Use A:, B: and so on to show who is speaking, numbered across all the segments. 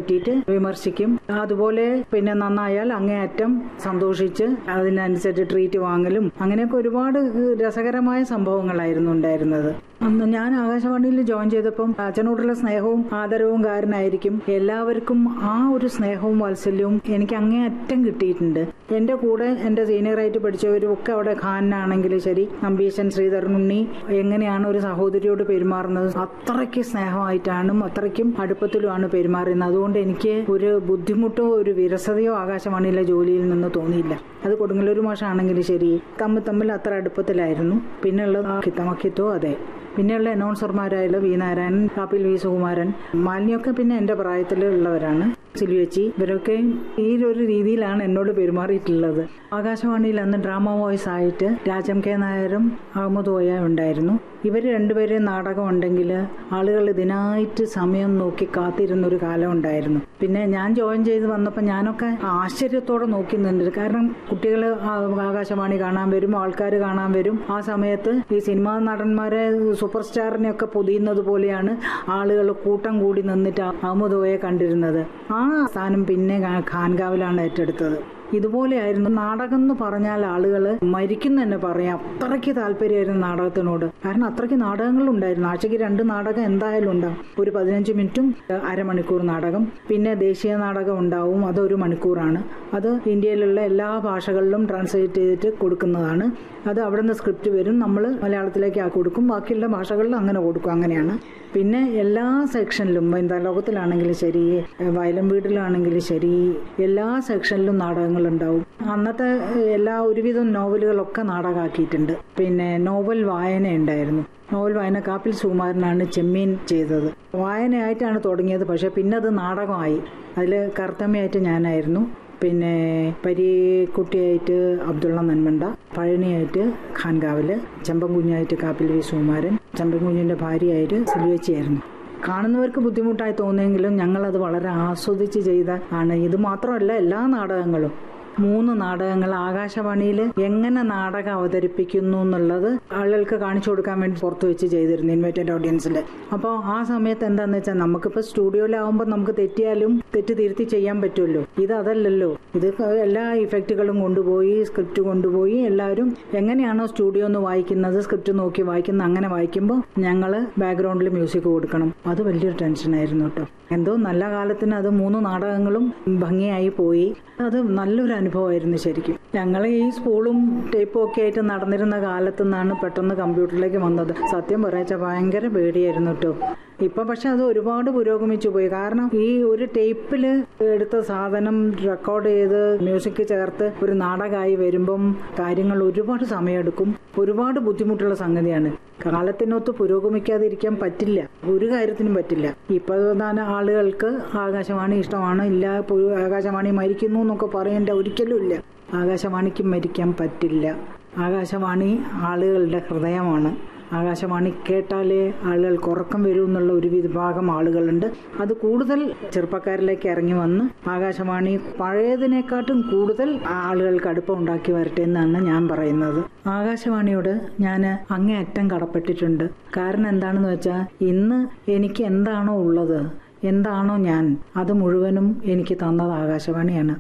A: പറ്റിയിട്ട് വിമർശിക്കും അതുപോലെ പിന്നെ നന്നായാൽ അങ്ങേയറ്റം സന്തോഷിച്ച് അതിനനുസരിച്ച് ട്രീറ്റ് വാങ്ങലും അങ്ങനെയൊക്കെ ഒരുപാട് രസകരമായ സംഭവങ്ങളായിരുന്നു ഉണ്ടായിരുന്നത് അന്ന് ഞാൻ ആകാശവാണിയിൽ ജോയിൻ ചെയ്തപ്പം അച്ഛനോടുള്ള സ്നേഹവും ആദരവും കാരനായിരിക്കും എല്ലാവർക്കും ആ ഒരു സ്നേഹവും വാത്സല്യവും എനിക്ക് അങ്ങേയറ്റം കിട്ടിയിട്ടുണ്ട് എന്റെ കൂടെ എന്റെ സീനിയറായിട്ട് പഠിച്ചവരും ഒക്കെ അവിടെ ഖാനാണെങ്കിലും ശരി നമ്പീശൻ ശ്രീധരനുണ്ണി എങ്ങനെയാണ് ഒരു സഹോദരിയോട് പെരുമാറുന്നത് അത്രയ്ക്ക് സ്നേഹമായിട്ടാണ് അത്രയ്ക്കും അടുപ്പത്തിലുമാണ് പെരുമാറുന്നത് അതുകൊണ്ട് എനിക്ക് ഒരു ബുദ്ധിമുട്ടോ ഒരു വിരസതയോ ആകാശവാണിയിലെ ജോലിയിൽ നിന്ന് തോന്നിയില്ല അത് കൊടുങ്ങല്ലൂർ മാഷാണെങ്കിലും ശരി തമ്മിൽ തമ്മിൽ അത്ര അടുപ്പത്തിലായിരുന്നു പിന്നെയുള്ളത് കിത്തമക്കിത്തോ അതെ പിന്നെയുള്ള അനൗൺസർമാരായുള്ള വി നാരായണൻ കാപ്പിൽ വി സുകുമാരൻ മാലിന്യൊക്കെ പിന്നെ എന്റെ പ്രായത്തിലുള്ളവരാണ് സിലുവച്ചി ഇവരൊക്കെ ഈ ഒരു രീതിയിലാണ് എന്നോട് പെരുമാറിയിട്ടുള്ളത് ആകാശവാണിയിൽ അന്ന് ഡ്രാമ വോയിസ് ആയിട്ട് രാജം കെ നായരും അഹമ്മദ് ഓയ ഉണ്ടായിരുന്നു ഇവർ രണ്ടുപേരും നാടകം ഉണ്ടെങ്കിൽ ആളുകൾ ഇതിനായിട്ട് സമയം നോക്കി കാത്തിരുന്നൊരു കാലം ഉണ്ടായിരുന്നു പിന്നെ ഞാൻ ജോയിൻ ചെയ്ത് വന്നപ്പോൾ ഞാനൊക്കെ ആശ്ചര്യത്തോടെ നോക്കി നിന്നിട്ട് കാരണം കുട്ടികൾ ആകാശവാണി കാണാൻ വരും ആൾക്കാർ കാണാൻ വരും ആ സമയത്ത് ഈ സിനിമാ നടന്മാരെ സൂപ്പർ സ്റ്റാറിനെ ഒക്കെ പൊതിയുന്നത് പോലെയാണ് ആളുകൾ കൂട്ടം കൂടി നിന്നിട്ട് അഹമ്മദ് ഓയെ കണ്ടിരുന്നത് ആ സ്ഥാനം പിന്നെ ഖാൻകാവിലാണ് ഏറ്റെടുത്തത് ഇതുപോലെയായിരുന്നു നാടകം എന്ന് പറഞ്ഞാൽ ആളുകൾ മരിക്കുന്ന തന്നെ പറയാം അത്രയ്ക്ക് താല്പര്യമായിരുന്നു നാടകത്തിനോട് കാരണം അത്രയ്ക്ക് നാടകങ്ങൾ ഉണ്ടായിരുന്നു ആഴ്ചയ്ക്ക് രണ്ട് നാടകം എന്തായാലും ഉണ്ടാവും ഒരു പതിനഞ്ച് മിനിറ്റും അരമണിക്കൂർ നാടകം പിന്നെ ദേശീയ നാടകം ഉണ്ടാവും അത് ഒരു മണിക്കൂറാണ് അത് ഇന്ത്യയിലുള്ള എല്ലാ ഭാഷകളിലും ട്രാൻസ്ലേറ്റ് ചെയ്തിട്ട് കൊടുക്കുന്നതാണ് അത് അവിടെ നിന്ന് സ്ക്രിപ്റ്റ് വരും നമ്മൾ മലയാളത്തിലേക്ക് ആ കൊടുക്കും ബാക്കിയുള്ള ഭാഷകളിൽ അങ്ങനെ കൊടുക്കും അങ്ങനെയാണ് പിന്നെ എല്ലാ സെക്ഷനിലും എന്താ ലോകത്തിലാണെങ്കിലും ശരി വയലം വീട്ടിലാണെങ്കിലും ശരി എല്ലാ സെക്ഷനിലും നാടകങ്ങൾ ഉണ്ടാവും അന്നത്തെ എല്ലാ ഒരുവിധം നോവലുകളൊക്കെ നാടകമാക്കിയിട്ടുണ്ട് പിന്നെ നോവൽ വായന ഉണ്ടായിരുന്നു നോവൽ വായന കാപ്പിൽ സുകുമാരനാണ് ചെമ്മീൻ ചെയ്തത് വായനയായിട്ടാണ് തുടങ്ങിയത് പക്ഷെ പിന്നെ അത് നാടകമായി അതിൽ കർത്തമ്മയായിട്ട് ഞാനായിരുന്നു പിന്നെ പരീക്കുട്ടിയായിട്ട് അബ്ദുള്ള നന്മണ്ട പഴനിയായിട്ട് ഖാൻകാവില് ചെമ്പൻകുഞ്ഞായിട്ട് കാപ്പിൽ വി സുകുമാരൻ ചെമ്പൻകുഞ്ഞിന്റെ ഭാര്യയായിട്ട് സിലുവച്ചിയായിരുന്നു കാണുന്നവർക്ക് ബുദ്ധിമുട്ടായി തോന്നിയെങ്കിലും ഞങ്ങളത് വളരെ ആസ്വദിച്ച് ചെയ്ത ആണ് ഇത് മാത്രമല്ല എല്ലാ നാടകങ്ങളും മൂന്ന് നാടകങ്ങൾ ആകാശവാണിയിൽ എങ്ങനെ നാടകം അവതരിപ്പിക്കുന്നു എന്നുള്ളത് ആളുകൾക്ക് കാണിച്ചു കൊടുക്കാൻ വേണ്ടി പുറത്തു വെച്ച് ചെയ്തിരുന്നു ഇൻവൈറ്റഡ് ഓഡിയൻസിൽ അപ്പോൾ ആ സമയത്ത് എന്താന്ന് വെച്ചാൽ നമുക്കിപ്പോൾ സ്റ്റുഡിയോയിലാവുമ്പോൾ നമുക്ക് തെറ്റിയാലും തെറ്റ് തിരുത്തി ചെയ്യാൻ പറ്റുമല്ലോ ഇത് അതല്ലല്ലോ ഇത് എല്ലാ ഇഫക്റ്റുകളും കൊണ്ടുപോയി സ്ക്രിപ്റ്റ് കൊണ്ടുപോയി എല്ലാവരും എങ്ങനെയാണോ സ്റ്റുഡിയോ ഒന്ന് വായിക്കുന്നത് സ്ക്രിപ്റ്റ് നോക്കി വായിക്കുന്ന അങ്ങനെ വായിക്കുമ്പോൾ ഞങ്ങൾ ബാക്ക്ഗ്രൗണ്ടിൽ മ്യൂസിക് കൊടുക്കണം അത് വലിയൊരു ടെൻഷനായിരുന്നു കേട്ടോ എന്തോ നല്ല കാലത്തിന് അത് മൂന്ന് നാടകങ്ങളും ഭംഗിയായി പോയി അത് നല്ലൊരു അനുഭവമായിരുന്നു ശരിക്കും ഞങ്ങൾ ഈ സ്കൂളും ടേപ്പും ഒക്കെ ആയിട്ട് നടന്നിരുന്ന കാലത്തു നിന്നാണ് പെട്ടെന്ന് കമ്പ്യൂട്ടറിലേക്ക് വന്നത് സത്യം പറയാച്ച ഭയങ്കര പേടിയായിരുന്നു കേട്ടോ ഇപ്പൊ പക്ഷെ അത് ഒരുപാട് പുരോഗമിച്ചു പോയി കാരണം ഈ ഒരു ടേപ്പിൽ എടുത്ത സാധനം റെക്കോർഡ് ചെയ്ത് മ്യൂസിക് ചേർത്ത് ഒരു നാടകമായി വരുമ്പം കാര്യങ്ങൾ ഒരുപാട് സമയമെടുക്കും ഒരുപാട് ബുദ്ധിമുട്ടുള്ള സംഗതിയാണ് കാലത്തിനൊത്ത് പുരോഗമിക്കാതിരിക്കാൻ പറ്റില്ല ഒരു കാര്യത്തിനും പറ്റില്ല ഇപ്പൊ തന്നെ ആളുകൾക്ക് ആകാശവാണി ഇഷ്ടമാണ് ഇല്ല ആകാശവാണി മരിക്കുന്നു എന്നൊക്കെ പറയേണ്ട ഒരിക്കലും ഇല്ല ആകാശവാണിക്ക് മരിക്കാൻ പറ്റില്ല ആകാശവാണി ആളുകളുടെ ഹൃദയമാണ് ആകാശവാണി കേട്ടാലേ ആളുകൾക്ക് ഉറക്കം വരൂ എന്നുള്ള ഒരു വിഭാഗം ആളുകളുണ്ട് അത് കൂടുതൽ ചെറുപ്പക്കാരിലേക്ക് ഇറങ്ങി വന്ന് ആകാശവാണി പഴയതിനെക്കാട്ടും കൂടുതൽ ആളുകൾക്ക് അടുപ്പം ഉണ്ടാക്കി വരട്ടെ എന്നാണ് ഞാൻ പറയുന്നത് ആകാശവാണിയോട് ഞാൻ അങ്ങേയറ്റം കടപ്പെട്ടിട്ടുണ്ട് കാരണം എന്താണെന്ന് വെച്ചാൽ ഇന്ന് എനിക്ക് എന്താണോ ഉള്ളത് എന്താണോ ഞാൻ അത് മുഴുവനും എനിക്ക് തന്നത് ആകാശവാണിയാണ്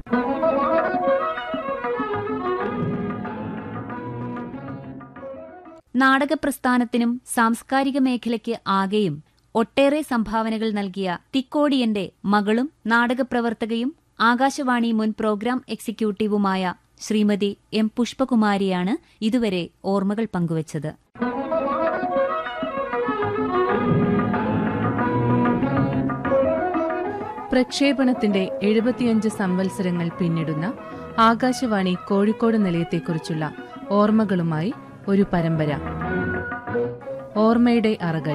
B: നാടക പ്രസ്ഥാനത്തിനും സാംസ്കാരിക മേഖലയ്ക്ക് ആകെയും ഒട്ടേറെ സംഭാവനകൾ നൽകിയ തിക്കോടിയന്റെ മകളും നാടകപ്രവർത്തകയും ആകാശവാണി മുൻ പ്രോഗ്രാം എക്സിക്യൂട്ടീവുമായ ശ്രീമതി എം പുഷ്പകുമാരിയാണ് ഇതുവരെ ഓർമ്മകൾ പങ്കുവച്ചത്
C: പ്രക്ഷേപണത്തിന്റെ എഴുപത്തിയഞ്ച് സംവത്സരങ്ങൾ പിന്നിടുന്ന ആകാശവാണി കോഴിക്കോട് നിലയത്തെക്കുറിച്ചുള്ള ഓർമ്മകളുമായി ഒരു പരമ്പര ഓർമ്മയുടെ അറകൾ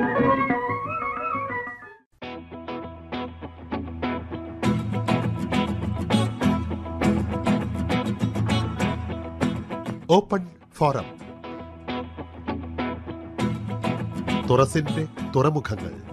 D: ഓപ്പൺ ഫോറം തുറസിന്റെ തുറമുഖങ്ങൾ